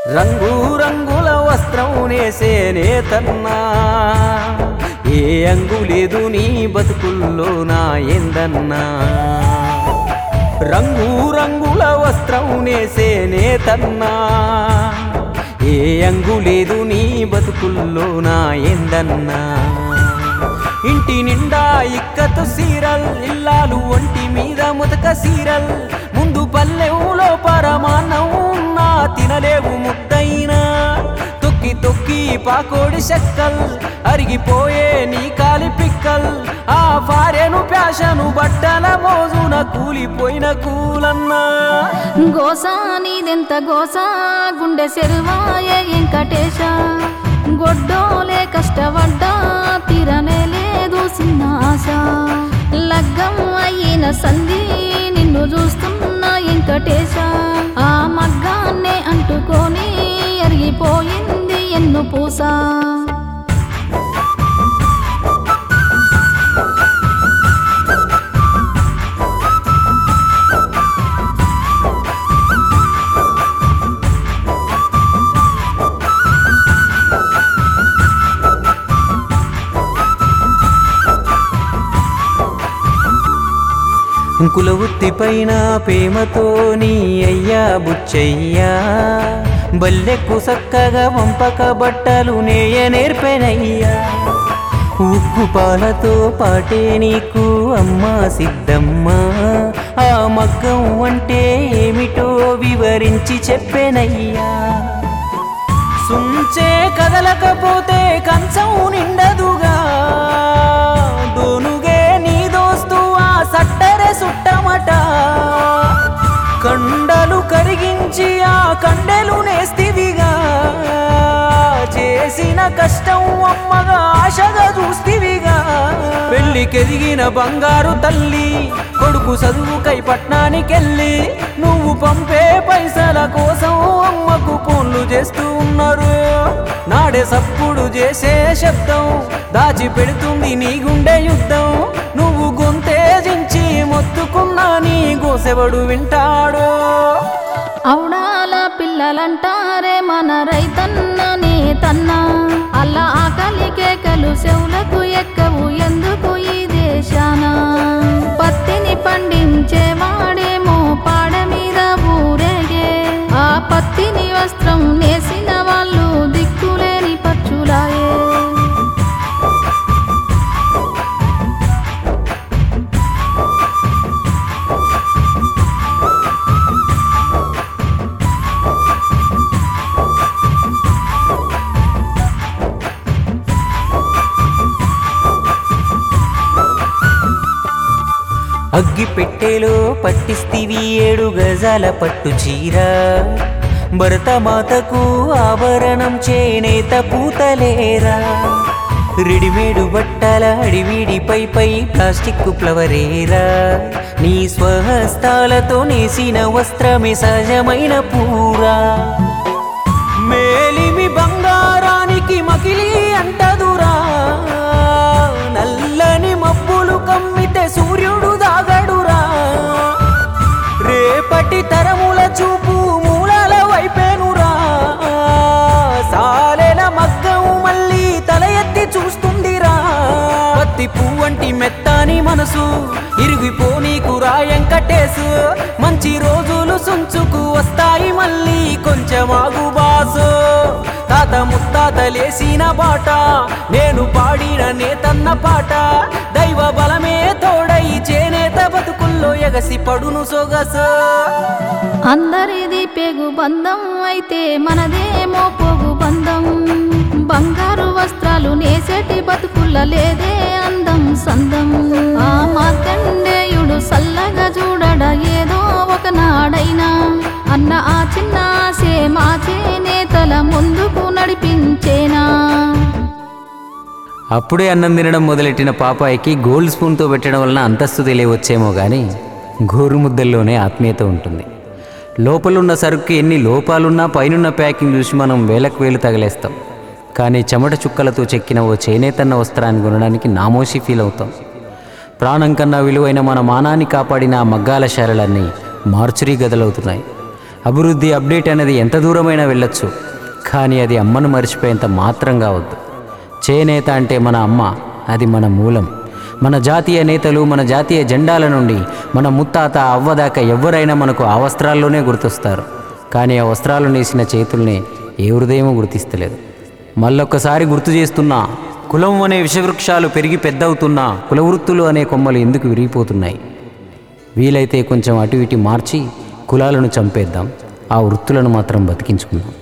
రంగు రంగుల వస్త్రం నేసే నేతన్నా ఏ అంగు లేదు నీ బతుకుల్లో నా ఏందన్నా రంగు రంగుల వస్త్రం నేసే నేతన్నా ఏ అంగు లేదు నీ బతుకుల్లో నా ఏందన్నా ఇంటి నిండా ఇక్కతు సీరల్ ఇల్లాలు ఒంటి మీద ముతక సీరల్ ముందు పల్లెవులో పరమాన్నం ఉన్నా తినలేవు ముద్దయినా తొక్కి తొక్కి పాకోడి చెక్కల్ అరిగిపోయే నీ కాలి పిక్కల్ ఆ భార్యను ప్యాషను బట్టల మోజున కూలిపోయిన కూలన్నా గోసా నీదెంత గోసా గుండె సెరువాయే వెంకటేశ గొడ్డోలే కష్టపడ్డా తీరనే లేదు చిన్న ఆశ లగ్గం అయిన సంధి నిన్ను చూస్తున్నా వెంకటేశ ఆ మగ్గాన్నే అంటుకొని అరిగిపోయింది ఎన్ను పూసా కుల వృత్తి పైన ప్రేమతో నీ అయ్యా బుచ్చయ్యా బల్లెకు సక్కగా వంపక బట్టలు నేయ నేర్పెనయ్యా ఉక్కు పాలతో పాటే నీకు అమ్మా సిద్ధమ్మ ఆ మగ్గం అంటే ఏమిటో వివరించి చెప్పెనయ్యా సుంచే కదలకపోతే కంచం నిండదుగా దోనుగే నీ దోస్తు ఆ సట్టరే సుట్టమట కండలు కరిగించి ఆ కండెలు నేస్తివిగా చేసిన కష్టం అమ్మగా ఆశగా చూస్తివిగా పెళ్లికెదిగిన బంగారు తల్లి కొడుకు చదువుకై పట్నానికెళ్ళి నువ్వు పంపే పైసల కోసం అమ్మకు ఫోన్లు చేస్తూ ఉన్నారు నాడే సప్పుడు చేసే శబ్దం దాచి పెడుతుంది నీ గుండె యుద్ధం నువ్వు గొంతేజించి మొత్తుకున్నా నీ గోసెవడు వింటాడు అవుడాల పిల్లలంటారే మన రైతన్న నీ తన్న అలా ఆకలి కేకలు చెవులకు ఎక్కవు ఎందుకు ఈ దేశాన పత్తిని పండించేవాడేమో పాడ మీద ఊరేగే ఆ పత్తిని వస్త్రం నేసిన వాళ్ళు దిక్కులేని పచ్చులాయే అగ్గి పెట్టెలో పట్టిస్తివి ఏడు గజాల పట్టు చీర భరతమాతకు ఆభరణం చేనేత పూతలేరా రెడిమేడు బట్టల అడివిడిపై పై ప్లాస్టిక్ ఫ్లవరేరా నీ స్వహస్తాలతో నేసిన వస్త్రమే సహజమైన పూరా మేలిమి బంగారానికి మకిలి అంటదురా నల్లని మబ్బులు కమ్మితే సూర్యుడు దాగడురా రేపటి తరముల చూపు మూలాల వైపేనురా సాలెల మగ్గం మళ్ళీ తల ఎత్తి చూస్తుందిరా పత్తి పువ్వంటి మెత్తాని మనసు ఇరిగిపోనీకు రాయంకటేసు మంచి రోజులు సుంచుకు వస్తాయి మళ్ళీ కొంచెం ఆగు బాసు తాత ముత్తాత లేసిన బాట నేను పాడిన నేతన్న పాట దైవ బలమే తోడై చేనేత బతుకుల్లో ఎగసి పడును సొగసు అందరిది పెగు బంధం అయితే మనదేమో పొగు బంధం బంగారు వస్త్రాలు నేసేటి బతుకుల్ల లేదే అందం సందం ఆ మార్కండేయుడు సల్లగా చూడడ ఏదో ఒకనాడైనా అన్న ఆ చిన్న ఆశే మా చేనేతల ముందుకు నడిపించేనా అప్పుడే అన్నం తినడం మొదలెట్టిన పాపాయికి గోల్డ్ స్పూన్తో పెట్టడం వలన అంతస్తు తెలియవచ్చేమో కానీ గోరు ముద్దల్లోనే ఆత్మీయత ఉంటుంది లోపలున్న సరుకు ఎన్ని లోపాలున్నా పైనున్న ప్యాకింగ్ చూసి మనం వేలకు వేలు తగిలేస్తాం కానీ చెమట చుక్కలతో చెక్కిన ఓ చేనేతన్న వస్త్రాన్ని కొనడానికి నామోషి ఫీల్ అవుతాం ప్రాణం కన్నా విలువైన మన మానాన్ని కాపాడిన ఆ మగ్గాల శాలలన్నీ మార్చురీ గదలవుతున్నాయి అభివృద్ధి అప్డేట్ అనేది ఎంత దూరమైనా వెళ్ళొచ్చు కానీ అది అమ్మను మర్చిపోయేంత మాత్రం కావద్దు చేనేత అంటే మన అమ్మ అది మన మూలం మన జాతీయ నేతలు మన జాతీయ జెండాల నుండి మన ముత్తాత అవ్వదాకా ఎవరైనా మనకు ఆ వస్త్రాల్లోనే గుర్తొస్తారు కానీ ఆ వస్త్రాలు నేసిన చేతుల్ని ఏ హృదయమూ గుర్తిస్తలేదు మళ్ళొక్కసారి గుర్తు చేస్తున్నా కులం అనే విషవృక్షాలు పెరిగి పెద్దవుతున్నా కులవృత్తులు అనే కొమ్మలు ఎందుకు విరిగిపోతున్నాయి వీలైతే కొంచెం అటు ఇటు మార్చి కులాలను చంపేద్దాం ఆ వృత్తులను మాత్రం బతికించుకుందాం